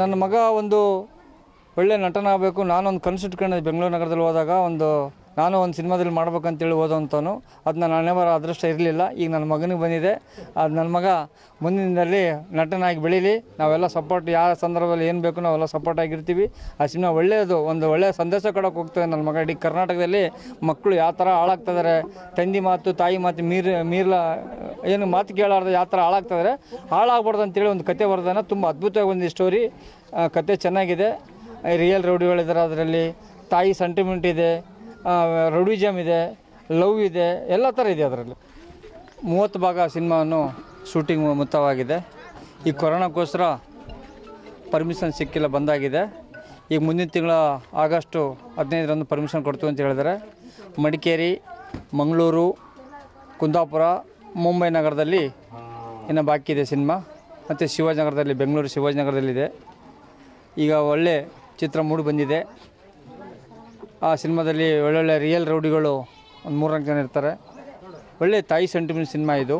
ನನ್ನ ಮಗ ಒಂದು ಒಳ್ಳೆ ನಟನಾಗಬೇಕು ನಾನೊಂದು ಕನಸು ಇಟ್ಕೊಂಡಿದ್ದೆ ಬೆಂಗಳೂರು ನಗರದಲ್ಲಿ ಹೋದಾಗ ಒಂದು ನಾನು ಒಂದು ಸಿನಿಮಾದಲ್ಲಿ ಮಾಡ್ಬೇಕಂತೇಳಿ ಓದೋವಂಥವನು ಅದು ನನ್ನ ಹಣೆಬರ ಅದೃಷ್ಟ ಇರಲಿಲ್ಲ ಈಗ ನನ್ನ ಮಗನಿಗೆ ಬಂದಿದೆ ಅದು ನನ್ನ ಮಗ ಮುಂದಿನ ದಿನದಲ್ಲಿ ನಟನಾಗಿ ಬೆಳೀಲಿ ನಾವೆಲ್ಲ ಸಪೋರ್ಟ್ ಯಾವ ಸಂದರ್ಭದಲ್ಲಿ ಏನು ಬೇಕು ನಾವೆಲ್ಲ ಸಪೋರ್ಟ್ ಆಗಿರ್ತೀವಿ ಆ ಸಿನಿಮಾ ಒಳ್ಳೆಯದು ಒಂದು ಒಳ್ಳೆಯ ಸಂದೇಶ ಕೊಡೋಕೆ ಹೋಗ್ತದೆ ನನ್ನ ಮಗ ಇಡೀ ಕರ್ನಾಟಕದಲ್ಲಿ ಮಕ್ಕಳು ಯಾವ ಥರ ಹಾಳಾಗ್ತಿದ್ದಾರೆ ತಂದೆ ಮಾತು ತಾಯಿ ಮಾತು ಮೀರ್ ಮೀರ್ಲ ಏನು ಮಾತು ಕೇಳಾರ್ದು ಯಾವ ಥರ ಹಾಳಾಗ್ತಿದ್ದಾರೆ ಹಾಳಾಗ್ಬಾರ್ದು ಅಂತೇಳಿ ಒಂದು ಕತೆ ಬರ್ದಾನ ತುಂಬ ಅದ್ಭುತವಾಗಿ ಒಂದು ಸ್ಟೋರಿ ಕತೆ ಚೆನ್ನಾಗಿದೆ ರಿಯಲ್ ರೌಡಿಗಳಿದ್ದಾರೆ ಅದರಲ್ಲಿ ತಾಯಿ ಸೆಂಟಿಮೆಂಟ್ ಇದೆ ರೌಡಿಜಮ್ ಇದೆ ಲವ್ ಇದೆ ಎಲ್ಲ ಥರ ಇದೆ ಅದರಲ್ಲಿ ಮೂವತ್ತು ಭಾಗ ಸಿನಿಮಾವನ್ನು ಶೂಟಿಂಗ್ ಮುಕ್ತವಾಗಿದೆ ಈ ಕೊರೋನಾಕ್ಕೋಸ್ಕರ ಪರ್ಮಿಷನ್ ಸಿಕ್ಕಿಲ್ಲ ಬಂದಾಗಿದೆ ಈಗ ಮುಂದಿನ ತಿಂಗಳ ಆಗಸ್ಟು ಹದಿನೈದರಂದು ಪರ್ಮಿಷನ್ ಕೊಡ್ತೀವಿ ಅಂತ ಹೇಳಿದ್ದಾರೆ ಮಡಿಕೇರಿ ಮಂಗಳೂರು ಕುಂದಾಪುರ ಮುಂಬೈ ನಗರದಲ್ಲಿ ಇನ್ನು ಬಾಕಿ ಇದೆ ಸಿನಿಮಾ ಮತ್ತು ಶಿವಾಜಿನಗರದಲ್ಲಿ ಬೆಂಗಳೂರು ಶಿವಾಜಿನಗರದಲ್ಲಿದೆ ಈಗ ಒಳ್ಳೆ ಚಿತ್ರ ಮೂಡಿ ಬಂದಿದೆ ಆ ಸಿನಿಮಾದಲ್ಲಿ ಒಳ್ಳೊಳ್ಳೆ ರಿಯಲ್ ರೌಡಿಗಳು ಒಂದು ಮೂರ್ನಾಲ್ಕು ಜನ ಇರ್ತಾರೆ ಒಳ್ಳೆ ತಾಯಿ ಸೆಂಟಿಮೆಂಟ್ ಸಿನಿಮಾ ಇದು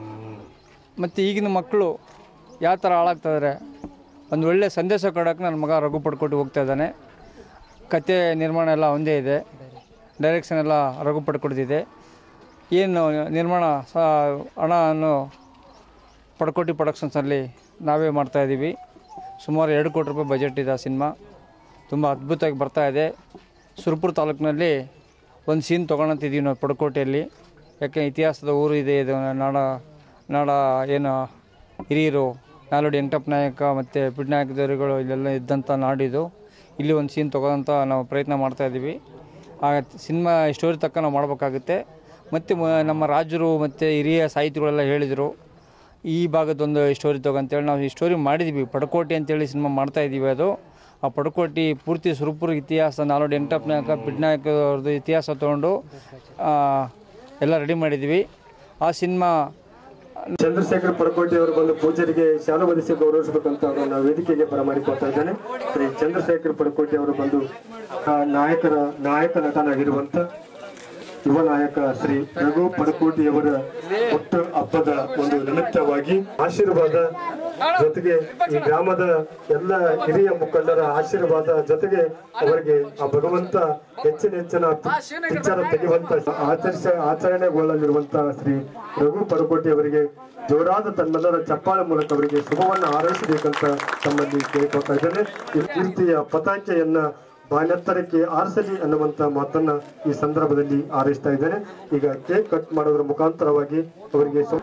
ಮತ್ತು ಈಗಿನ ಮಕ್ಕಳು ಯಾವ ಥರ ಹಾಳಾಗ್ತಿದ್ದಾರೆ ಒಂದು ಒಳ್ಳೆ ಸಂದೇಶ ಕೊಡೋಕೆ ನನ್ನ ಮಗ ರಘು ಪಡ್ಕೊಟ್ಟು ಹೋಗ್ತಾ ಇದ್ದಾನೆ ಕತೆ ನಿರ್ಮಾಣ ಎಲ್ಲ ಒಂದೇ ಇದೆ ಡೈರೆಕ್ಷನ್ ಎಲ್ಲ ರಘು ಪಡ್ಕೊಡ್ತಿದೆ ಏನು ನಿರ್ಮಾಣ ಸ ಹಣವನ್ನು ಪಡ್ಕೋಟಿ ಪ್ರೊಡಕ್ಷನ್ಸಲ್ಲಿ ನಾವೇ ಮಾಡ್ತಾಯಿದ್ದೀವಿ ಸುಮಾರು ಎರಡು ಕೋಟಿ ರೂಪಾಯಿ ಬಜೆಟ್ ಇದೆ ಆ ಸಿನಿಮಾ ತುಂಬ ಅದ್ಭುತವಾಗಿ ಬರ್ತಾ ಇದೆ ಸುರಪುರ ತಾಲೂಕಿನಲ್ಲಿ ಒಂದು ಸೀನ್ ತೊಗೊಳಂತಿದ್ದೀವಿ ನಾವು ಪಡಕೋಟೆಯಲ್ಲಿ ಯಾಕೆ ಇತಿಹಾಸದ ಊರು ಇದೆ ಇದು ನಾಡ ನಾಡ ಏನು ಹಿರಿಯರು ನಾಲ್ವಡಿ ವೆಂಕಟಪ್ಪ ನಾಯಕ ಮತ್ತು ಪಿಡ್ನಾಯಕ ದೇವರುಗಳು ಇಲ್ಲೆಲ್ಲ ಇದ್ದಂಥ ನಾಡಿದು ಇಲ್ಲಿ ಒಂದು ಸೀನ್ ತೊಗೊಳಂತ ನಾವು ಪ್ರಯತ್ನ ಮಾಡ್ತಾಯಿದ್ದೀವಿ ಆ ಸಿನಿಮಾ ಸ್ಟೋರಿ ತಕ್ಕ ನಾವು ಮಾಡಬೇಕಾಗುತ್ತೆ ಮತ್ತು ಮ- ನಮ್ಮ ರಾಜರು ಮತ್ತು ಹಿರಿಯ ಸಾಹಿತಿಗಳೆಲ್ಲ ಹೇಳಿದರು ಈ ಭಾಗದೊಂದು ಸ್ಟೋರಿ ತಗೊಂತೇಳಿ ನಾವು ಈ ಸ್ಟೋರಿ ಮಾಡಿದ್ವಿ ಪಡಕೋಟಿ ಅಂತೇಳಿ ಸಿನಿಮಾ ಮಾಡ್ತಾ ಇದ್ದೀವಿ ಅದು ಆ ಪಡಕೋಟಿ ಪೂರ್ತಿ ಸುರಪುರ ಇತಿಹಾಸ ನಾಲ್ವಡಿ ವೆಂಕಟಪ್ಪ ನಾಯಕ ಪಿಡ್ನಾಯಕ ಅವ್ರದ್ದು ಇತಿಹಾಸ ತೊಗೊಂಡು ಆ, ಎಲ್ಲ ರೆಡಿ ಮಾಡಿದ್ವಿ ಆ ಸಿನಿಮಾ ಚಂದ್ರಶೇಖರ್ ಪಡಕೋಟಿ ಅವರು ಬಂದು ಪೂಜಾರಿಗೆ ಶಾಲು ಹೊದಿಸಿ ಗೌರವಿಸಬೇಕಂತ ಅವರನ್ನ ವೇದಿಕೆಗೆ ಬರಮಾಡಿಕೊಳ್ತಾ ಇದ್ದಾನೆ ಶ್ರೀ ಚಂದ್ರಶೇಖರ್ ಪಡಕೋಟಿ ಅವರು ಬಂದು ಆ, ನಾಯಕರ ನಾಯಕ ನಟನಾಗಿರುವಂತ ಯುವ ನಾಯಕ ಶ್ರೀ ರಘು ಪಡಕೋಟಿಯವರ ಹುಟ್ಟು ಹಬ್ಬದ ಒಂದು ನಿಮಿತ್ತವಾಗಿ ಆಶೀರ್ವಾದ ಜೊತೆಗೆ ಈ ಗ್ರಾಮದ ಎಲ್ಲ ಹಿರಿಯ ಮುಖಂಡರ ಆಶೀರ್ವಾದ ಜೊತೆಗೆ ಅವರಿಗೆ ಆ ಭಗವಂತ ಹೆಚ್ಚಿನ ಹೆಚ್ಚಿನ ವಿಚಾರ ತೆಗೆಯುವಂತ ಆಚರಿಸ ಆಚರಣೆಗೊಳ್ಳಲಿರುವಂತ ಶ್ರೀ ರಘು ಪಡಕೋಟಿ ಅವರಿಗೆ ಜೋರಾದ ತನ್ನೆಲ್ಲರ ಚಪ್ಪಾಳೆ ಮೂಲಕ ಅವರಿಗೆ ಶುಭವನ್ನ ಹಾರೈಸಬೇಕಂತ ತಮ್ಮಲ್ಲಿ ಕೇಳಿಕೊಳ್ತಾ ಇದ್ದೇನೆ ಈ ಕೀರ್ತಿಯ ಪತಾಕೆಯನ್ನ ಬಾನೆತ್ತರಕ್ಕೆ ಆರಿಸಲಿ ಅನ್ನುವಂತ ಮಾತನ್ನ ಈ ಸಂದರ್ಭದಲ್ಲಿ ಹಾರೈಸ್ತಾ ಇದ್ದೇನೆ ಈಗ ಕೇಕ್ ಕಟ್ ಮಾಡೋದ್ರ ಮುಖಾಂತರವಾಗಿ ಅವರಿಗೆ ಶುಭ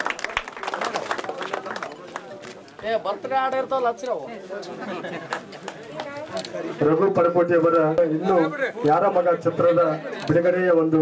ರಘು ಪಡಕೋಟಿ ಅವರ ಇನ್ನು ಯಾರ ಮಗ ಚಿತ್ರದ ಬಿಡುಗಡೆಯ ಒಂದು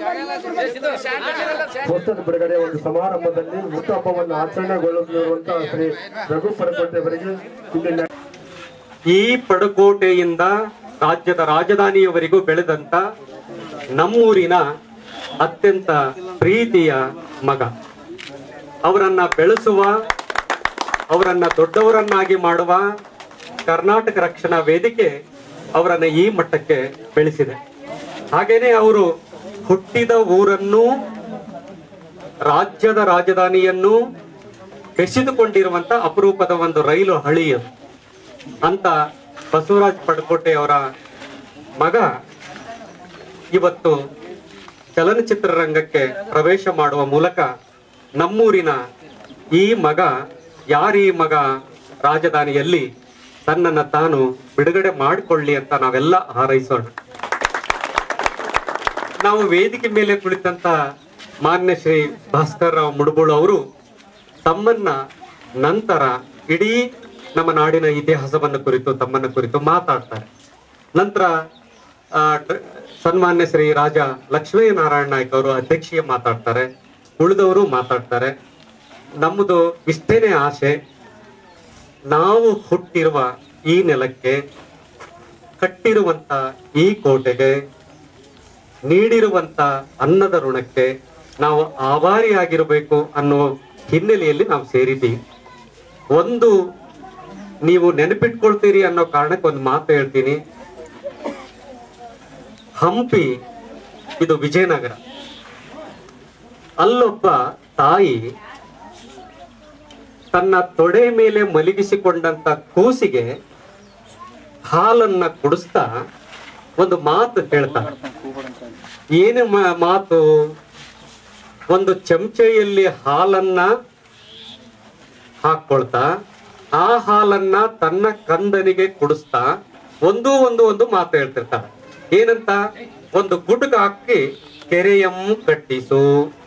ಪೋಸ್ಟರ್ ಬಿಡುಗಡೆಯ ಒಂದು ಸಮಾರಂಭದಲ್ಲಿ ಹುಟ್ಟುಹಬ್ಬವನ್ನು ಆಚರಣೆಗೊಳ್ಳಲಿರುವಂತಹ ಶ್ರೀ ರಘು ಪಡಕೋಟಿ ಅವರಿಗೆ ಇಲ್ಲಿ ಈ ಪಡಕೋಟೆಯಿಂದ ರಾಜ್ಯದ ರಾಜಧಾನಿಯವರೆಗೂ ಬೆಳೆದಂತ ನಮ್ಮೂರಿನ ಅತ್ಯಂತ ಪ್ರೀತಿಯ ಮಗ ಅವರನ್ನ ಬೆಳೆಸುವ ಅವರನ್ನ ದೊಡ್ಡವರನ್ನಾಗಿ ಮಾಡುವ ಕರ್ನಾಟಕ ರಕ್ಷಣಾ ವೇದಿಕೆ ಅವರನ್ನ ಈ ಮಟ್ಟಕ್ಕೆ ಬೆಳೆಸಿದೆ ಹಾಗೇನೆ ಅವರು ಹುಟ್ಟಿದ ಊರನ್ನು ರಾಜ್ಯದ ರಾಜಧಾನಿಯನ್ನು ಬೆಸೆದುಕೊಂಡಿರುವಂತ ಅಪರೂಪದ ಒಂದು ರೈಲು ಹಳಿ ಅದು ಅಂತ ಬಸವರಾಜ್ ಪಡಕೋಟೆ ಅವರ ಮಗ ಇವತ್ತು ಚಲನಚಿತ್ರ ರಂಗಕ್ಕೆ ಪ್ರವೇಶ ಮಾಡುವ ಮೂಲಕ ನಮ್ಮೂರಿನ ಈ ಮಗ ಯಾರೀ ಮಗ ರಾಜಧಾನಿಯಲ್ಲಿ ತನ್ನನ್ನ ತಾನು ಬಿಡುಗಡೆ ಮಾಡಿಕೊಳ್ಳಿ ಅಂತ ನಾವೆಲ್ಲ ಹಾರೈಸೋಣ ನಾವು ವೇದಿಕೆ ಮೇಲೆ ಕುಳಿತಂತ ಮಾನ್ಯ ಶ್ರೀ ಭಾಸ್ಕರ್ ರಾವ್ ಮುಡುಬುಳು ಅವರು ತಮ್ಮನ್ನ ನಂತರ ಇಡೀ ನಮ್ಮ ನಾಡಿನ ಇತಿಹಾಸವನ್ನು ಕುರಿತು ತಮ್ಮನ್ನ ಕುರಿತು ಮಾತಾಡ್ತಾರೆ ನಂತರ ಆ, ಡ- ಸನ್ಮಾನ್ಯ ಶ್ರೀ ರಾಜ ಲಕ್ಷ್ಮೀ ನಾರಾಯಣ ನಾಯ್ಕ ಅವರು ಅಧ್ಯಕ್ಷೀಯ ಮಾತಾಡ್ತಾರೆ ಉಳಿದವರು ಮಾತಾಡ್ತಾರೆ ನಮ್ಮದು ಇಷ್ಟೇನೆ ಆಸೆ ನಾವು ಹುಟ್ಟಿರುವ ಈ ನೆಲಕ್ಕೆ ಕಟ್ಟಿರುವಂತ ಈ ಕೋಟೆಗೆ ನೀಡಿರುವಂತ ಅನ್ನದ ಋಣಕ್ಕೆ ನಾವು ಆಭಾರಿಯಾಗಿರಬೇಕು ಅನ್ನೋ ಹಿನ್ನೆಲೆಯಲ್ಲಿ ನಾವು ಸೇರಿದ್ದೀವಿ ಒಂದು ನೀವು ನೆನಪಿಟ್ಕೊಳ್ತೀರಿ ಅನ್ನೋ ಕಾರಣಕ್ಕೆ ಒಂದು ಮಾತು ಹೇಳ್ತೀನಿ ಹಂಪಿ ಇದು ವಿಜಯನಗರ ಅಲ್ಲೊಬ್ಬ ತಾಯಿ ತನ್ನ ತೊಡೆ ಮೇಲೆ ಮಲಗಿಸಿಕೊಂಡಂತ ಕೂಸಿಗೆ ಹಾಲನ್ನ ಕುಡಿಸ್ತಾ ಒಂದು ಮಾತು ಹೇಳ್ತಾನೆ ಏನು ಮಾ- ಮಾತು ಒಂದು ಚಮಚೆಯಲ್ಲಿ ಹಾಲನ್ನ ಹಾಕೊಳ್ತಾ ಆ ಹಾಲನ್ನ ತನ್ನ ಕಂದನಿಗೆ ಕುಡಿಸ್ತಾ ಒಂದು ಒಂದು ಒಂದು ಮಾತು ಹೇಳ್ತಿರ್ತಾರೆ ಏನಂತ ಒಂದು ಗುಡ್ಗ ಹಾಕಿ ಕೆರೆಯಂ ಕಟ್ಟಿಸು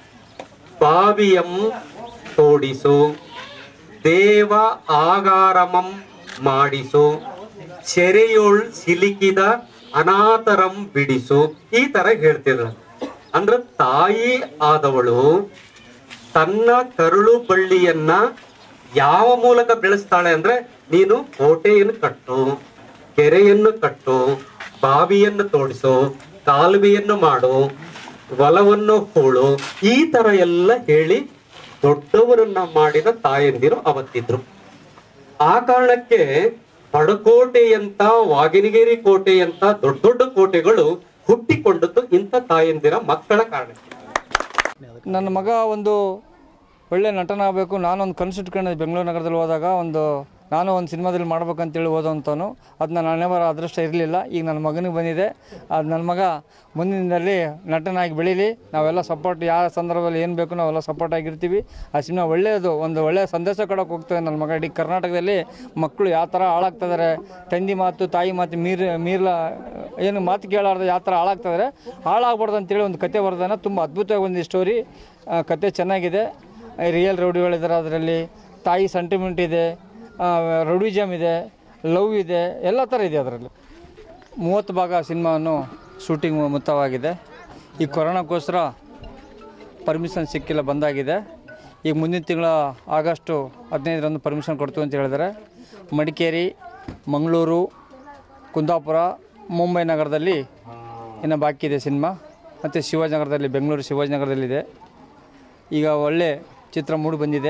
ಬಾವಿಯಂ ತೋಡಿಸು ದೇವ ಆಗಾರಮಂ ಮಾಡಿಸು ಸೆರೆಯೊಳ್ ಸಿಲುಕಿದ ಅನಾಥರಂ ಬಿಡಿಸು ಈ ತರ ಹೇಳ್ತಿದ್ರು ಅಂದ್ರೆ ತಾಯಿ ಆದವಳು ತನ್ನ ಕರುಳು ಬಳ್ಳಿಯನ್ನ ಯಾವ ಮೂಲಕ ಬೆಳೆಸ್ತಾಳೆ ಅಂದ್ರೆ ನೀನು ಕೋಟೆಯನ್ನು ಕಟ್ಟು ಕೆರೆಯನ್ನು ಕಟ್ಟು ಬಾವಿಯನ್ನು ತೋಡಿಸು ಕಾಲುವೆಯನ್ನು ಮಾಡು ಹೊಲವನ್ನು ಹೂಳು ಈ ತರ ಎಲ್ಲ ಹೇಳಿ ದೊಡ್ಡವರನ್ನ ಮಾಡಿದ ತಾಯಂದಿರು ಅವತ್ತಿದ್ರು ಆ ಕಾರಣಕ್ಕೆ ಪಡಕೋಟೆಯಂತ ವಾಗಿನಗಿರಿ ಕೋಟೆಯಂತ ದೊಡ್ಡ ದೊಡ್ಡ ಕೋಟೆಗಳು ಹುಟ್ಟಿಕೊಂಡದ್ದು ಇಂಥ ತಾಯಂದಿರ ಮಕ್ಕಳ ಕಾರಣಕ್ಕೆ ನನ್ನ ಮಗ ಒಂದು ಒಳ್ಳೆ ನಟನಾಗಬೇಕು ನಾನೊಂದು ಕನಸು ಇಟ್ಕೊಂಡಿದ್ದೆ ಬೆಂಗಳೂರು ನಗರದಲ್ಲಿ ಹೋದಾಗ ಒಂದು ನಾನು ಒಂದು ಸಿನಿಮಾದಲ್ಲಿ ಮಾಡ್ಬೇಕಂತೇಳಿ ಓದೋಂಥವನು ಅದನ್ನ ನಾನೇ ಬರೋ ಅದೃಷ್ಟ ಇರಲಿಲ್ಲ ಈಗ ನನ್ನ ಮಗನಿಗೆ ಬಂದಿದೆ ಅದು ನನ್ನ ಮಗ ಮುಂದಿನ ದಿನದಲ್ಲಿ ನಟನಾಗಿ ಬೆಳೀಲಿ ನಾವೆಲ್ಲ ಸಪೋರ್ಟ್ ಯಾವ ಸಂದರ್ಭದಲ್ಲಿ ಏನು ಬೇಕು ನಾವೆಲ್ಲ ಸಪೋರ್ಟ್ ಆಗಿರ್ತೀವಿ ಆ ಸಿನಿಮಾ ಒಳ್ಳೆಯದು ಒಂದು ಒಳ್ಳೆಯ ಸಂದೇಶ ಕೊಡೋಕೆ ಹೋಗ್ತದೆ ನನ್ನ ಮಗ ಇಡೀ ಕರ್ನಾಟಕದಲ್ಲಿ ಮಕ್ಕಳು ಯಾವ ಥರ ಹಾಳಾಗ್ತಿದ್ದಾರೆ ತಂದೆ ಮಾತು ತಾಯಿ ಮಾತು ಮೀರ್ ಮೀರ್ಲ ಏನು ಮಾತು ಕೇಳಾರ್ದು ಯಾವ ಥರ ಹಾಳಾಗ್ತಿದ್ದಾರೆ ಹಾಳಾಗ್ಬಾರ್ದು ಅಂತೇಳಿ ಒಂದು ಕತೆ ಬರ್ದಾನ ತುಂಬ ಅದ್ಭುತವಾಗಿ ಒಂದು ಸ್ಟೋರಿ ಕತೆ ಚೆನ್ನಾಗಿದೆ ರಿಯಲ್ ರೌಡಿಗಳಿದ್ದಾರೆ ಅದರಲ್ಲಿ ತಾಯಿ ಸೆಂಟಿಮೆಂಟ್ ಇದೆ ರೌಡಿಜಮ್ ಇದೆ ಲವ್ ಇದೆ ಎಲ್ಲ ಥರ ಇದೆ ಅದರಲ್ಲಿ ಮೂವತ್ತು ಭಾಗ ಸಿನಿಮಾವನ್ನು ಶೂಟಿಂಗ್ ಮುಕ್ತವಾಗಿದೆ ಈ ಕೊರೋನಾಕ್ಕೋಸ್ಕರ ಪರ್ಮಿಷನ್ ಸಿಕ್ಕಿಲ್ಲ ಬಂದಾಗಿದೆ ಈಗ ಮುಂದಿನ ತಿಂಗಳ ಆಗಸ್ಟು ಹದಿನೈದರಂದು ಪರ್ಮಿಷನ್ ಕೊಡ್ತೀವಿ ಅಂತ ಹೇಳಿದ್ದಾರೆ ಮಡಿಕೇರಿ ಮಂಗಳೂರು ಕುಂದಾಪುರ ಮುಂಬೈ ನಗರದಲ್ಲಿ ಇನ್ನು ಬಾಕಿ ಇದೆ ಸಿನಿಮಾ ಮತ್ತು ಶಿವಾಜಿನಗರದಲ್ಲಿ ಬೆಂಗಳೂರು ಶಿವಾಜಿನಗರದಲ್ಲಿದೆ ಈಗ ಒಳ್ಳೆ ಚಿತ್ರ ಮೂಡಿ ಬಂದಿದೆ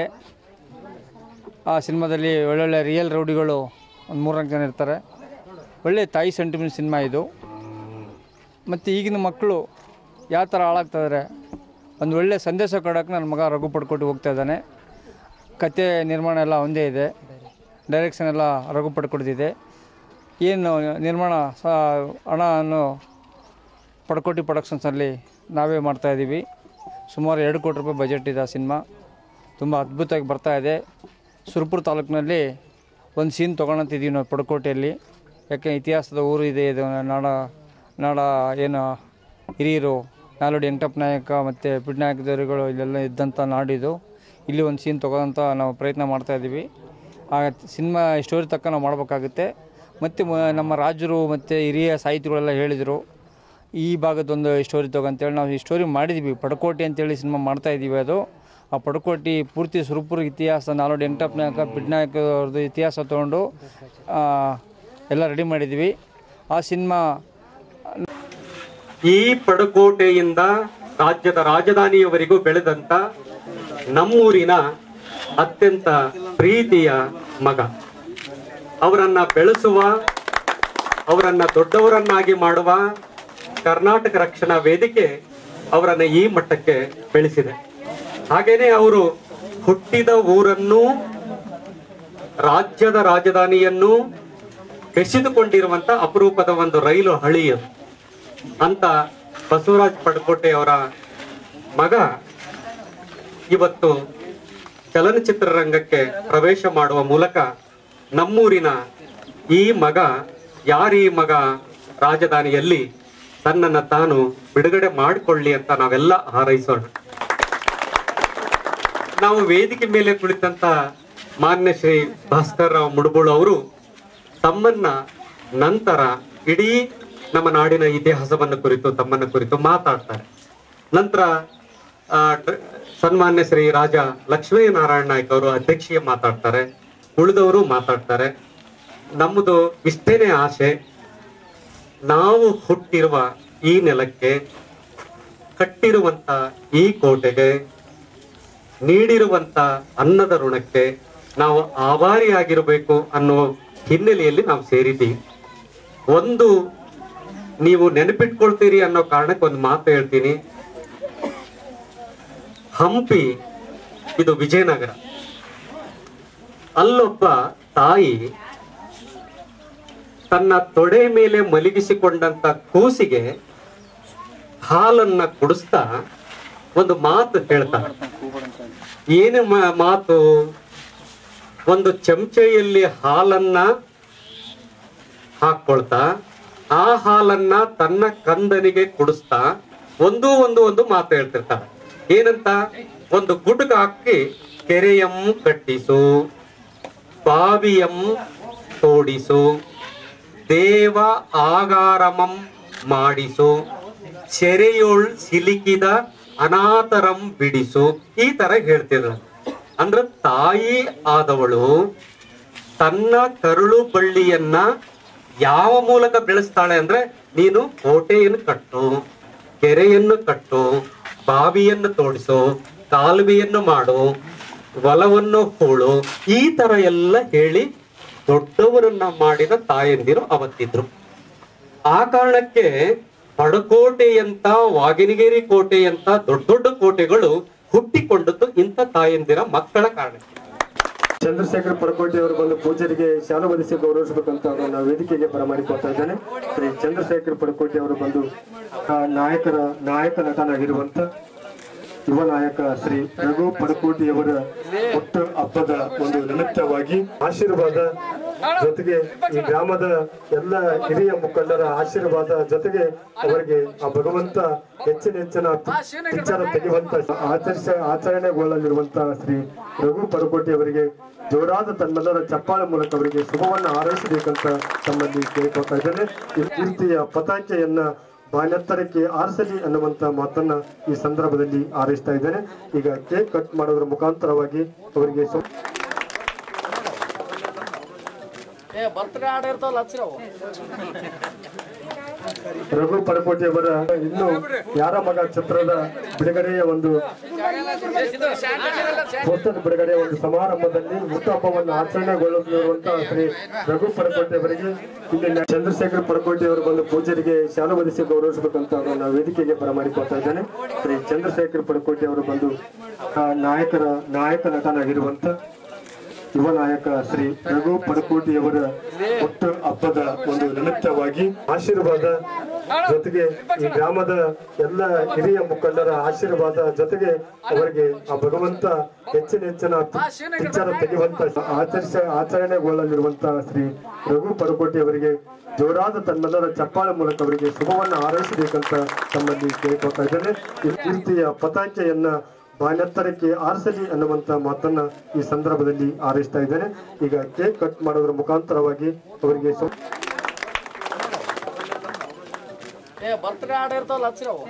ಆ ಸಿನಿಮಾದಲ್ಲಿ ಒಳ್ಳೊಳ್ಳೆ ರಿಯಲ್ ರೌಡಿಗಳು ಒಂದು ಮೂರ್ನಾಲ್ಕು ಜನ ಇರ್ತಾರೆ ಒಳ್ಳೆ ತಾಯಿ ಸೆಂಟಿಮೆಂಟ್ ಸಿನಿಮಾ ಇದು ಮತ್ತು ಈಗಿನ ಮಕ್ಕಳು ಯಾವ ಥರ ಹಾಳಾಗ್ತಾಯಿದ್ದಾರೆ ಒಂದು ಒಳ್ಳೆ ಸಂದೇಶ ಕೊಡೋಕೆ ನನ್ನ ಮಗ ರಘು ಪಡ್ಕೊಟ್ಟು ಹೋಗ್ತಾ ಇದ್ದಾನೆ ಕತೆ ನಿರ್ಮಾಣ ಎಲ್ಲ ಒಂದೇ ಇದೆ ಡೈರೆಕ್ಷನ್ ಎಲ್ಲ ರಘು ಪಡ್ಕೊಡ್ತಿದೆ ಏನು ನಿರ್ಮಾಣ ಸ ಹಣವನ್ನು ಪಡ್ಕೋಟಿ ಪ್ರೊಡಕ್ಷನ್ಸಲ್ಲಿ ನಾವೇ ಮಾಡ್ತಾಯಿದ್ದೀವಿ ಸುಮಾರು ಎರಡು ಕೋಟಿ ರೂಪಾಯಿ ಬಜೆಟ್ ಇದೆ ಆ ಸಿನಿಮಾ ತುಂಬ ಅದ್ಭುತವಾಗಿ ಬರ್ತಾ ಇದೆ ಸುರಪುರ ತಾಲೂಕಿನಲ್ಲಿ ಒಂದು ಸೀನ್ ತೊಗೊಳಂತಿದ್ದೀವಿ ನಾವು ಪಡಕೋಟೆಯಲ್ಲಿ ಯಾಕೆ ಇತಿಹಾಸದ ಊರು ಇದೆ ಇದು ನಾಡ ನಾಡ ಏನು ಹಿರಿಯರು ನಾಲ್ವಡಿ ವೆಂಕಟಪ್ಪ ನಾಯಕ ಮತ್ತು ಪಿಡ್ನಾಯಕ ದೇವರುಗಳು ಇಲ್ಲೆಲ್ಲ ಇದ್ದಂಥ ನಾಡಿದು ಇಲ್ಲಿ ಒಂದು ಸೀನ್ ತೊಗೊಳಂತ ನಾವು ಪ್ರಯತ್ನ ಮಾಡ್ತಾಯಿದ್ದೀವಿ ಆ ಸಿನಿಮಾ ಸ್ಟೋರಿ ತಕ್ಕ ನಾವು ಮಾಡಬೇಕಾಗುತ್ತೆ ಮತ್ತು ಮ- ನಮ್ಮ ರಾಜರು ಮತ್ತು ಹಿರಿಯ ಸಾಹಿತಿಗಳೆಲ್ಲ ಹೇಳಿದರು ಈ ಭಾಗದೊಂದು ಸ್ಟೋರಿ ತಗೊಂತೇಳಿ ನಾವು ಈ ಸ್ಟೋರಿ ಮಾಡಿದ್ವಿ ಪಡಕೋಟಿ ಅಂತೇಳಿ ಸಿನಿಮಾ ಮಾಡ್ತಾ ಇದ್ದೀವಿ ಅದು ಆ ಪಡಕೋಟಿ ಪೂರ್ತಿ ಸುರಪುರ ಇತಿಹಾಸ ನಾಲ್ವಡಿ ವೆಂಕಟಪ್ಪ ನಾಯಕ ಪಿಡ್ನಾಯಕ ಅವ್ರದ್ದು ಇತಿಹಾಸ ತೊಗೊಂಡು ಆ, ಎಲ್ಲ ರೆಡಿ ಮಾಡಿದ್ವಿ ಆ ಸಿನಿಮಾ ಈ ಪಡಕೋಟೆಯಿಂದ ರಾಜ್ಯದ ರಾಜಧಾನಿಯವರೆಗೂ ಬೆಳೆದಂತ ನಮ್ಮೂರಿನ ಅತ್ಯಂತ ಪ್ರೀತಿಯ ಮಗ ಅವರನ್ನ ಬೆಳೆಸುವ ಅವರನ್ನ ದೊಡ್ಡವರನ್ನಾಗಿ ಮಾಡುವ ಕರ್ನಾಟಕ ರಕ್ಷಣಾ ವೇದಿಕೆ ಅವರನ್ನ ಈ ಮಟ್ಟಕ್ಕೆ ಬೆಳೆಸಿದೆ ಹಾಗೇನೆ ಅವರು ಹುಟ್ಟಿದ ಊರನ್ನು ರಾಜ್ಯದ ರಾಜಧಾನಿಯನ್ನು ಬೆಸೆದುಕೊಂಡಿರುವಂತ ಅಪರೂಪದ ಒಂದು ರೈಲು ಹಳಿ ಅದು ಅಂತ ಬಸವರಾಜ್ ಪಡಕೋಟೆ ಅವರ ಮಗ ಇವತ್ತು ಚಲನಚಿತ್ರ ರಂಗಕ್ಕೆ ಪ್ರವೇಶ ಮಾಡುವ ಮೂಲಕ ನಮ್ಮೂರಿನ ಈ ಮಗ ಯಾರೀ ಮಗ ರಾಜಧಾನಿಯಲ್ಲಿ ತನ್ನನ್ನ ತಾನು ಬಿಡುಗಡೆ ಮಾಡಿಕೊಳ್ಳಿ ಅಂತ ನಾವೆಲ್ಲ ಹಾರೈಸೋಣ ನಾವು ವೇದಿಕೆ ಮೇಲೆ ಕುಳಿತಂತ ಮಾನ್ಯ ಶ್ರೀ ಭಾಸ್ಕರ್ ರಾವ್ ಮುಡುಬುಳು ಅವರು ತಮ್ಮನ್ನ ನಂತರ ಇಡೀ ನಮ್ಮ ನಾಡಿನ ಇತಿಹಾಸವನ್ನು ಕುರಿತು ತಮ್ಮನ್ನ ಕುರಿತು ಮಾತಾಡ್ತಾರೆ ನಂತರ ಆ, ಡ- ಸನ್ಮಾನ್ಯ ಶ್ರೀ ರಾಜ ಲಕ್ಷ್ಮೀ ನಾರಾಯಣ ನಾಯ್ಕ ಅವರು ಅಧ್ಯಕ್ಷೀಯ ಮಾತಾಡ್ತಾರೆ ಉಳಿದವರು ಮಾತಾಡ್ತಾರೆ ನಮ್ಮದು ಇಷ್ಟೇನೆ ಆಸೆ ನಾವು ಹುಟ್ಟಿರುವ ಈ ನೆಲಕ್ಕೆ ಕಟ್ಟಿರುವಂತ ಈ ಕೋಟೆಗೆ ನೀಡಿರುವಂತ ಅನ್ನದ ಋಣಕ್ಕೆ ನಾವು ಆಭಾರಿಯಾಗಿರಬೇಕು ಅನ್ನೋ ಹಿನ್ನೆಲೆಯಲ್ಲಿ ನಾವು ಸೇರಿದ್ದೀವಿ ಒಂದು ನೀವು ನೆನಪಿಟ್ಕೊಳ್ತೀರಿ ಅನ್ನೋ ಕಾರಣಕ್ಕೆ ಒಂದು ಮಾತು ಹೇಳ್ತೀನಿ ಹಂಪಿ ಇದು ವಿಜಯನಗರ ಅಲ್ಲೊಬ್ಬ ತಾಯಿ ತನ್ನ ತೊಡೆ ಮೇಲೆ ಮಲಗಿಸಿಕೊಂಡಂತ ಕೂಸಿಗೆ ಹಾಲನ್ನ ಕುಡಿಸ್ತಾ ಒಂದು ಮಾತು ಹೇಳ್ತಾಳೆ ಏನು ಮಾ- ಮಾತು ಒಂದು ಚಮಚೆಯಲ್ಲಿ ಹಾಲನ್ನ ಹಾಕೊಳ್ತಾ ಆ ಹಾಲನ್ನ ತನ್ನ ಕಂದನಿಗೆ ಕುಡಿಸ್ತಾ ಒಂದು ಒಂದು ಒಂದು ಮಾತು ಹೇಳ್ತಿರ್ತಾಳೆ ಏನಂತ ಒಂದು ಗುಡ್ಗ ಹಾಕಿ ಕೆರೆಯಂ ಕಟ್ಟಿಸು ಬಾವಿಯಂ ತೋಡಿಸು ದೇವ ಆಗಾರಮಂ ಮಾಡಿಸು ಸೆರೆಯೊಳ್ ಸಿಲುಕಿದ ಅನಾಥರಂ ಬಿಡಿಸು ಈ ತರ ಹೇಳ್ತಿದ್ರು ಅಂದ್ರೆ ತಾಯಿ ಆದವಳು ತನ್ನ ಕರುಳು ಬಳ್ಳಿಯನ್ನ ಯಾವ ಮೂಲಕ ಬೆಳೆಸ್ತಾಳೆ ಅಂದ್ರೆ ನೀನು ಕೋಟೆಯನ್ನು ಕಟ್ಟು ಕೆರೆಯನ್ನು ಕಟ್ಟು ಬಾವಿಯನ್ನು ತೋಡಿಸು ಕಾಲುವೆಯನ್ನು ಮಾಡು ಹೊಲವನ್ನು ಹೂಳು ಈ ತರ ಎಲ್ಲ ಹೇಳಿ ದೊಡ್ಡವರನ್ನ ಮಾಡಿದ ತಾಯಂದಿರು ಅವತ್ತಿದ್ರು ಆ ಕಾರಣಕ್ಕೆ ಪಡಕೋಟೆಯಂತ ವಾಗಿನಗಿರಿ ಕೋಟೆಯಂತ ದೊಡ್ಡ ದೊಡ್ಡ ಕೋಟೆಗಳು ಹುಟ್ಟಿಕೊಂಡದ್ದು ಇಂಥ ತಾಯಂದಿರ ಮಕ್ಕಳ ಕಾರಣ ಚಂದ್ರಶೇಖರ್ ಪಡಕೋಟಿ ಅವರು ಬಂದು ಪೂಜಾರಿಗೆ ಶಾಲು ಹೊದಿಸಿ ಗೌರವಿಸಬೇಕಂತ ಅವರನ್ನ ವೇದಿಕೆಗೆ ಬರಮಾಡಿಕೊಳ್ತಾ ಇದ್ದೇನೆ ಶ್ರೀ ಚಂದ್ರಶೇಖರ್ ಪಡಕೋಟಿ ಅವರು ಬಂದು ಆ, ನಾಯಕರ ನಾಯಕ ನಟನಾಗಿರುವಂತ ಯುವ ನಾಯಕ ಶ್ರೀ ರಘು ಪಡಕೋಟಿಯವರ ಹುಟ್ಟು ಹಬ್ಬದ ಒಂದು ನಿಮಿತ್ತವಾಗಿ ಆಶೀರ್ವಾದ ಜೊತೆಗೆ ಈ ಗ್ರಾಮದ ಎಲ್ಲ ಹಿರಿಯ ಮುಖಂಡರ ಆಶೀರ್ವಾದ ಜೊತೆಗೆ ಅವರಿಗೆ ಆ ಭಗವಂತ ಹೆಚ್ಚಿನ ಹೆಚ್ಚಿನ ವಿಚಾರ ತೆಗೆಯುವಂತ ಆಚರಿಸ ಆಚರಣೆಗೊಳ್ಳಲಿರುವಂತಹ ಶ್ರೀ ರಘು ಪಡಕೋಟಿ ಅವರಿಗೆ ಜೋರಾದ ತನ್ನೆಲ್ಲರ ಚಪ್ಪಾಳೆ ಮೂಲಕ ಅವರಿಗೆ ಶುಭವನ್ನು ಹಾರೈಸಬೇಕಂತ ತಮ್ಮಲ್ಲಿ ಕೇಳಿಕೊಳ್ತಾ ಇದ್ದೇನೆ ಈ ಕೀರ್ತಿಯ ಪತಾಕೆಯನ್ನ ಬಾನೆತ್ತರಕ್ಕೆ ಆರಿಸಲಿ ಅನ್ನುವಂತ ಮಾತನ್ನ ಈ ಸಂದರ್ಭದಲ್ಲಿ ಹಾರೈಸ್ತಾ ಇದ್ದೇನೆ ಈಗ ಕೇಕ್ ಕಟ್ ಮಾಡೋದ್ರ ಮುಖಾಂತರವಾಗಿ ಅವರಿಗೆ ಶುಭ ಏ ಬರ್ತ್ಡೇ ಆಡ ಇರ್ತಾವಲ್ಲ ಹಚ್ಚಿರ ಅವು ರಘು ಪಡಕೋಟಿ ಅವರ ಇನ್ನು ಯಾರ ಮಗ ಚಿತ್ರದ ಬಿಡುಗಡೆಯ ಒಂದು ಪೋಸ್ಟರ್ ಬಿಡುಗಡೆಯ ಒಂದು ಸಮಾರಂಭದಲ್ಲಿ ಹುಟ್ಟುಹಬ್ಬವನ್ನು ಆಚರಣೆಗೊಳ್ಳಲಿರುವಂತಹ ಶ್ರೀ ರಘು ಪಡಕೋಟಿ ಅವರಿಗೆ ಇಲ್ಲಿ ಚಂದ್ರಶೇಖರ್ ಪಡಕೋಟಿ ಅವರು ಬಂದು ಪೂಜಾರಿಗೆ ಶಾಲು ಹೊದಿಸಿ ಗೌರವಿಸಬೇಕಂತ ಅವರನ್ನ ವೇದಿಕೆಗೆ ಬರಮಾಡಿಕೊಳ್ತಾ ಇದ್ದೇನೆ ಶ್ರೀ ಚಂದ್ರಶೇಖರ್ ಪಡಕೋಟಿ ಅವರು ಬಂದು ಆ, ನಾಯಕರ ನಾಯಕ ನಟನಾಗಿರುವಂತ ಯುವ ನಾಯಕ ಶ್ರೀ ರಘು ಪಡಕೋಟಿಯವರ ಹುಟ್ಟು ಹಬ್ಬದ ಒಂದು ನಿಮಿತ್ತವಾಗಿ ಆಶೀರ್ವಾದ ಜೊತೆಗೆ ಈ ಗ್ರಾಮದ ಎಲ್ಲ ಹಿರಿಯ ಮುಖಂಡರ ಆಶೀರ್ವಾದ ಜೊತೆಗೆ ಅವರಿಗೆ ಆ ಭಗವಂತ ಹೆಚ್ಚಿನ ಹೆಚ್ಚಿನ ವಿಚಾರ ತೆಗೆಯುವಂತ ಆಚರಿಸ ಆಚರಣೆಗೊಳ್ಳಲಿರುವಂತಹ ಶ್ರೀ ರಘು ಪಡಕೋಟಿ ಅವರಿಗೆ ಜೋರಾದ ತನ್ನೆಲ್ಲರ ಚಪ್ಪಾಳೆ ಮೂಲಕ ಅವರಿಗೆ ಶುಭವನ್ನು ಹಾರೈಸಬೇಕಂತ ತಮ್ಮಲ್ಲಿ ಕೇಳಿಕೊಳ್ತಾ ಇದ್ದೇನೆ ಈ ಕೀರ್ತಿಯ ಪತಾಕೆಯನ್ನ ಬಾನೆತ್ತರಕ್ಕೆ ಆರಿಸಲಿ ಅನ್ನುವಂತ ಮಾತನ್ನ ಈ ಸಂದರ್ಭದಲ್ಲಿ ಹಾರೈಸ್ತಾ ಇದ್ದೇನೆ ಈಗ ಕೇಕ್ ಕಟ್ ಮಾಡೋದ್ರ ಮುಖಾಂತರವಾಗಿ ಅವರಿಗೆ ಶುಭ ಏ ಬರ್ತ್ಡೇ ಆಡ ಇರ್ತಾವಲ್ಲ ಹಚ್ಚಿರ ಅವು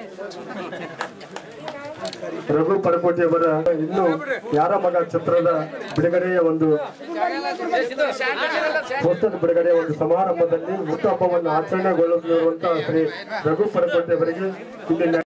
ರಘು ಪಡಕೋಟಿ ಅವರ ಇನ್ನು ಯಾರ ಮಗ ಚಿತ್ರದ ಬಿಡುಗಡೆಯ ಒಂದು ಪೋಸ್ಟರ್ ಬಿಡುಗಡೆಯ ಒಂದು ಸಮಾರಂಭದಲ್ಲಿ ಹುಟ್ಟುಹಬ್ಬವನ್ನು ಆಚರಣೆಗೊಳ್ಳಲಿರುವಂತಹ ಶ್ರೀ ರಘು ಪಡಕೋಟಿ ಅವರಿಗೆ ಇಲ್ಲಿ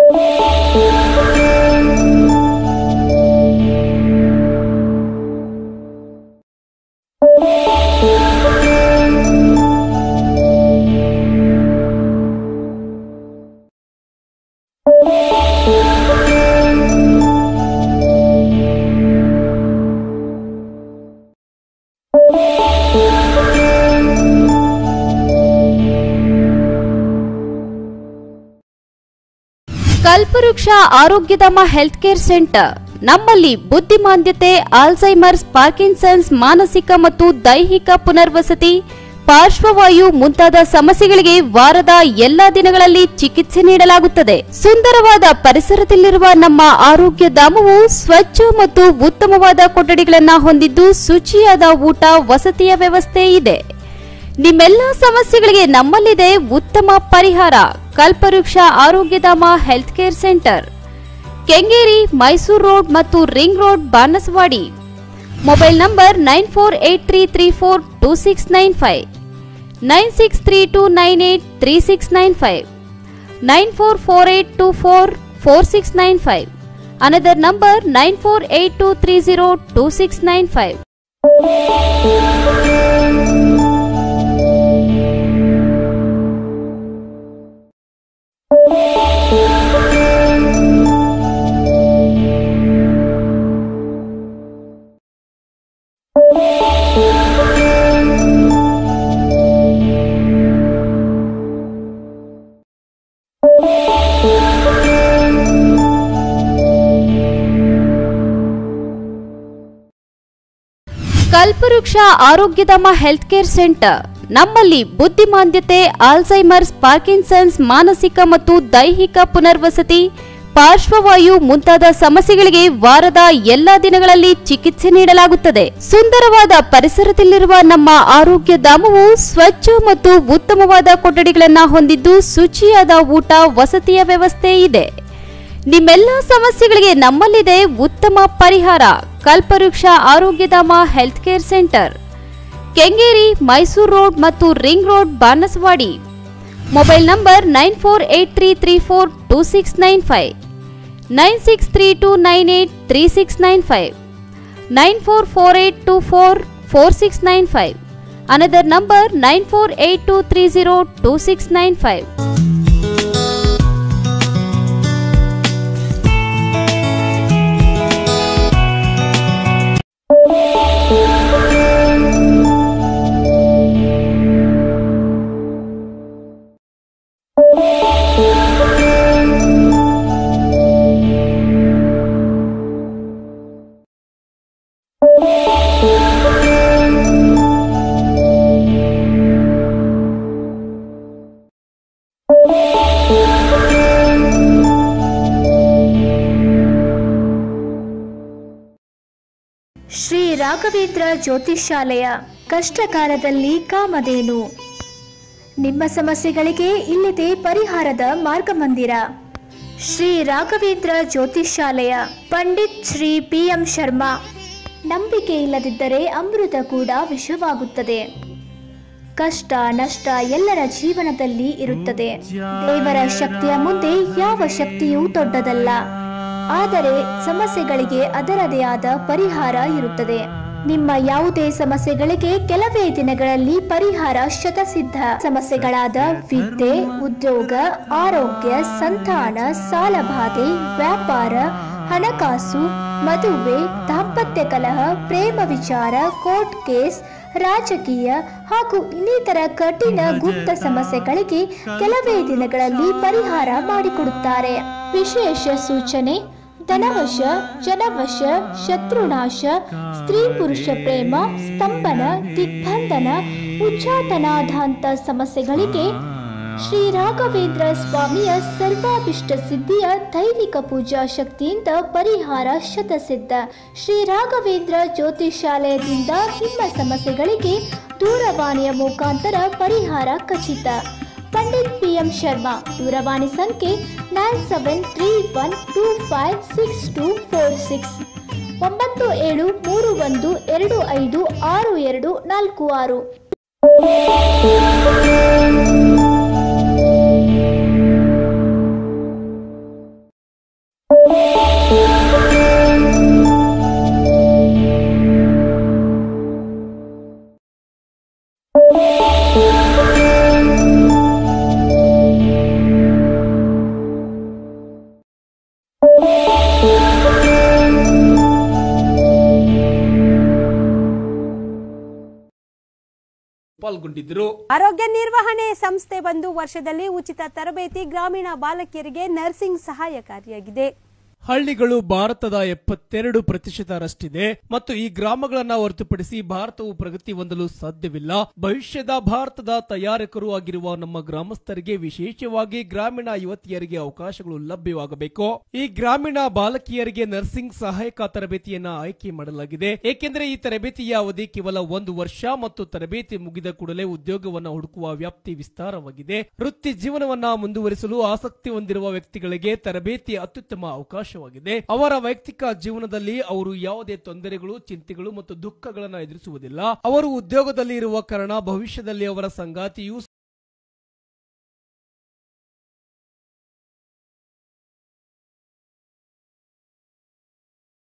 ಕಲ್ಪವೃಕ್ಷ ಆರೋಗ್ಯಧಾಮ ಹೆಲ್ತ್ ಕೇರ್ ಸೆಂಟರ್ ನಮ್ಮಲ್ಲಿ ಬುದ್ಧಿಮಾಂದ್ಯತೆ ಆಲ್ಝೈಮರ್ಸ್ ಪಾರ್ಕಿನ್ಸನ್ಸ್ ಮಾನಸಿಕ ಮತ್ತು ದೈಹಿಕ ಪುನರ್ವಸತಿ ಪಾರ್ಶ್ವವಾಯು ಮುಂತಾದ ಸಮಸ್ಯೆಗಳಿಗೆ ವಾರದ ಎಲ್ಲಾ ದಿನಗಳಲ್ಲಿ ಚಿಕಿತ್ಸೆ ನೀಡಲಾಗುತ್ತದೆ ಸುಂದರವಾದ ಪರಿಸರದಲ್ಲಿರುವ ನಮ್ಮ ಆರೋಗ್ಯ ಧಾಮವು ಸ್ವಚ್ಛ ಮತ್ತು ಉತ್ತಮವಾದ ಕೊಠಡಿಗಳನ್ನ ಹೊಂದಿದ್ದು ಶುಚಿಯಾದ ಊಟ ವಸತಿಯ ವ್ಯವಸ್ಥೆ ಇದೆ ನಿಮ್ಮೆಲ್ಲ ಸಮಸ್ಯೆಗಳಿಗೆ ನಮ್ಮಲ್ಲಿದೆ ಉತ್ತಮ ಪರಿಹಾರ Kalpavriksha Arogyadhama health care centre Kengeri Mysuru road ಮತ್ತು ring road Banaswadi mobile number nine four eight three three four two six nine five nine six three two nine eight three six nine five nine four four eight two four four six nine five another number nine four eight two three zero two six nine five Kalpavriksha Arogyadhama health care centre ನಮ್ಮಲ್ಲಿ ಬುದ್ಧಿಮಾಂದ್ಯತೆ Alzheimer's Parkinson's ಮಾನಸಿಕ ಮತ್ತು ದೈಹಿಕ ಪುನರ್ವಸತಿ ಪಾರ್ಶ್ವವಾಯು ಮುಂತಾದ ಸಮಸ್ಯೆಗಳಿಗೆ ವಾರದ ಎಲ್ಲಾ ದಿನಗಳಲ್ಲಿ ಚಿಕಿತ್ಸೆ ನೀಡಲಾಗುತ್ತದೆ ಸುಂದರವಾದ ಪರಿಸರದಲ್ಲಿರುವ ನಮ್ಮ ಆರೋಗ್ಯ ಧಾಮವು ಸ್ವಚ್ಛ ಮತ್ತು ಉತ್ತಮವಾದ ಕೊಠಡಿಗಳನ್ನು ಹೊಂದಿದ್ದು ಶುಚಿಯಾದ ಊಟ ವಸತಿಯ ವ್ಯವಸ್ಥೆ ಇದೆ ನಿಮ್ಮೆಲ್ಲ ಸಮಸ್ಯೆಗಳಿಗೆ ನಮ್ಮಲ್ಲಿದೆ ಉತ್ತಮ ಪರಿಹಾರ Kalpavriksha Arogyadhama health care centre Kengeri Mysuru road ಮತ್ತು ring road Banaswadi mobile number nine four eight three three four two six nine five nine six three two nine eight three six nine five nine four four eight two four four six nine five another number nine four eight two three zero two six nine five Shri Raghavendra Jyotishyalaya ಕಷ್ಟಕಾಲದಲ್ಲಿ ಕಾಮಧೇನು ನಿಮ್ಮ ಸಮಸ್ಯೆಗಳಿಗೆ ಇಲ್ಲಿದೆ ಪರಿಹಾರದ ಮಾರ್ಗಮಂದಿರ Shri Raghavendra ಜ್ಯೋತಿಷ್ಯಾಲಯ Pandit Shri P M Sharma ನಂಬಿಕೆ ಇಲ್ಲದಿದ್ದರೆ ಅಮೃತ ಕೂಡ ವಿಷವಾಗುತ್ತದೆ ಕಷ್ಟ ನಷ್ಟ ಎಲ್ಲರ ಜೀವನದಲ್ಲಿ ಇರುತ್ತದೆ ದೇವರ ಶಕ್ತಿಯ ಮುಂದೆ ಯಾವ ಶಕ್ತಿಯೂ ದೊಡ್ಡದಲ್ಲ ಆದರೆ ಸಮಸ್ಯೆಗಳಿಗೆ ಅದರದೇ ಆದ ಪರಿಹಾರ ಇರುತ್ತದೆ ನಿಮ್ಮ ಯಾವುದೇ ಸಮಸ್ಯೆಗಳಿಗೆ ಕೆಲವೇ ದಿನಗಳಲ್ಲಿ ಪರಿಹಾರ ಶತಸಿದ್ಧ ಸಮಸ್ಯೆಗಳಾದ ವಿದ್ಯೆ ಉದ್ಯೋಗ ಆರೋಗ್ಯ ಸಂತಾನ ಸಾಲಬಾಧೆ ವ್ಯಾಪಾರ ಹಣಕಾಸು ಮದುವೆ ದಾಂಪತ್ಯ ಕಲಹ ಪ್ರೇಮ ವಿಚಾರ ಕೋರ್ಟ್ ಕೇಸ್ ರಾಜಕೀಯ ಹಾಗೂ ಇನ್ನಿತರ ಕಠಿಣ ಗುಪ್ತ ಸಮಸ್ಯೆಗಳಿಗೆ ಕೆಲವೇ ದಿನಗಳಲ್ಲಿ ಪರಿಹಾರ ಮಾಡಿಕೊಡುತ್ತಾರೆ ವಿಶೇಷ ಸೂಚನೆ ಧನವಶ ಜನವಶ ಶತ್ರುನಾಶ ಸ್ತ್ರೀ ಪುರುಷ ಪ್ರೇಮ ಸ್ತಂಭನ ದಿಗ್ಬಂಧನ ಉಚ್ಚಾಟನಾಧಾಂತ ಸಮಸ್ಯೆಗಳಿಗೆ ಶ್ರೀ ರಾಘವೇಂದ್ರ ಸ್ವಾಮಿಯ ಸರ್ವಾಭಿಷ್ಟ ಸಿದ್ಧಿಯ ದೈವಿಕ ಪೂಜಾ ಶಕ್ತಿಯಿಂದ ಪರಿಹಾರ ಶತಸಿದ್ಧ ಶ್ರೀ ರಾಘವೇಂದ್ರ ಜ್ಯೋತಿಷಾಲಯದಿಂದ ನಿಮ್ಮ ಸಮಸ್ಯೆಗಳಿಗೆ ದೂರವಾಣಿಯ ಮುಖಾಂತರ ಪರಿಹಾರ ಖಚಿತ ಪಂಡಿತ್ ಪಿ ಎಂ ಶರ್ಮಾ ದೂರವಾಣಿ ಸಂಖ್ಯೆ nine seven three one two five six two four six ಒಂಬತ್ತು ಏಳು ಮೂರು ಒಂದು ಎರಡು ಐದು ಆರು ಎರಡು ನಾಲ್ಕು ಆರು ಪಾಲ್ಗೊಂಡಿದ್ದರು ಆರೋಗ್ಯ ನಿರ್ವಹಣೆ ಸಂಸ್ಥೆ ಬಂದು ವರ್ಷದಲ್ಲಿ ಉಚಿತ ತರಬೇತಿ ಗ್ರಾಮೀಣ ಬಾಲಕಿಯರಿಗೆ ನರ್ಸಿಂಗ್ ಸಹಾಯಕಾರಿಯಾಗಿದೆ ಹಳ್ಳಿಗಳು ಭಾರತದ ಎಪ್ಪತ್ತೆರಡು ಪ್ರತಿಶತರಷ್ಟಿದೆ ಮತ್ತು ಈ ಗ್ರಾಮಗಳನ್ನ ಹೊರತುಪಡಿಸಿ ಭಾರತವು ಪ್ರಗತಿ ಹೊಂದಲು ಸಾಧ್ಯವಿಲ್ಲ ಭವಿಷ್ಯದ ಭಾರತದ ತಯಾರಕರು ಆಗಿರುವ ನಮ್ಮ ಗ್ರಾಮಸ್ಥರಿಗೆ ವಿಶೇಷವಾಗಿ ಗ್ರಾಮೀಣ ಯುವತಿಯರಿಗೆ ಅವಕಾಶಗಳು ಲಭ್ಯವಾಗಬೇಕು ಈ ಗ್ರಾಮೀಣ ಬಾಲಕಿಯರಿಗೆ ನರ್ಸಿಂಗ್ ಸಹಾಯಕ ತರಬೇತಿಯನ್ನ ಆಯ್ಕೆ ಮಾಡಲಾಗಿದೆ ಏಕೆಂದರೆ ಈ ತರಬೇತಿಯ ಅವಧಿ ಕೇವಲ ಒಂದು ವರ್ಷ ಮತ್ತು ತರಬೇತಿ ಮುಗಿದ ಕೂಡಲೇ ಉದ್ಯೋಗವನ್ನ ಹುಡುಕುವ ವ್ಯಾಪ್ತಿ ವಿಸ್ತಾರವಾಗಿದೆ ವೃತ್ತಿ ಜೀವನವನ್ನ ಮುಂದುವರಿಸಲು ಆಸಕ್ತಿ ಹೊಂದಿರುವ ವ್ಯಕ್ತಿಗಳಿಗೆ ತರಬೇತಿ ಅತ್ಯುತ್ತಮ ಅವಕಾಶವಾಗಿದೆ ಅವರ ವೈಯಕ್ತಿಕ ಜೀವನದಲ್ಲಿ ಅವರು ಯಾವುದೇ ತೊಂದರೆಗಳು ಚಿಂತೆಗಳು ಮತ್ತು ದುಃಖಗಳನ್ನು ಎದುರಿಸುವುದಿಲ್ಲ ಅವರು ಉದ್ಯೋಗದಲ್ಲಿ ಇರುವ ಕಾರಣ ಭವಿಷ್ಯದಲ್ಲಿ ಅವರ ಸಂಗಾತಿಯು